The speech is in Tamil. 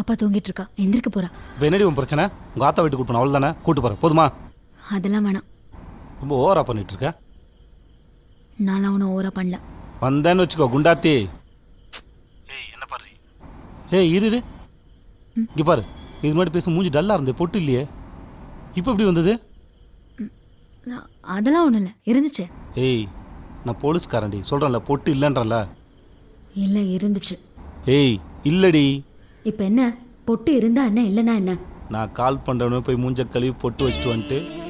பாப்பா தூங்கிட்டு இருக்கா எந்திரிக்க போறா இப்போ என்னடி உன் பிரச்சனை உங்கள் ஆத்தா வீட்டுக்கு கூட்டு அவள் தானே கூட்டு போகிறேன் போதுமா அதெல்லாம் வேணாம் ரொம்ப ஓவரா பண்ணிட்டு இருக்க நான் அவனை ஓரா பண்ணல வந்தேன்னு வச்சுக்கோ குண்டாத்தி ஏய் என்ன பாரு ஏய் இரு இரு ம். இங்க பாரு இது முன்னாடி பேச மூஞ்சி டல்லா இருந்தே பொட்டு இல்லையே இப்போ எப்படி வந்தது நான் அதெல்லாம் ஒண்ணும் இல்ல இருந்துச்சு ஏய் நான் போலீஸ்காரன்டி சொல்றேன்ல பொட்டு இல்லைன்றல இல்ல இருந்துச்சு ஏய் இல்லடி இப்ப என்ன பொட்டு இருந்தா என்ன இல்லனா என்ன நான் கால் பண்றவனு போய் மூஞ்ச கழுவி பொட்டு வச்சுட்டு வந்துட்டு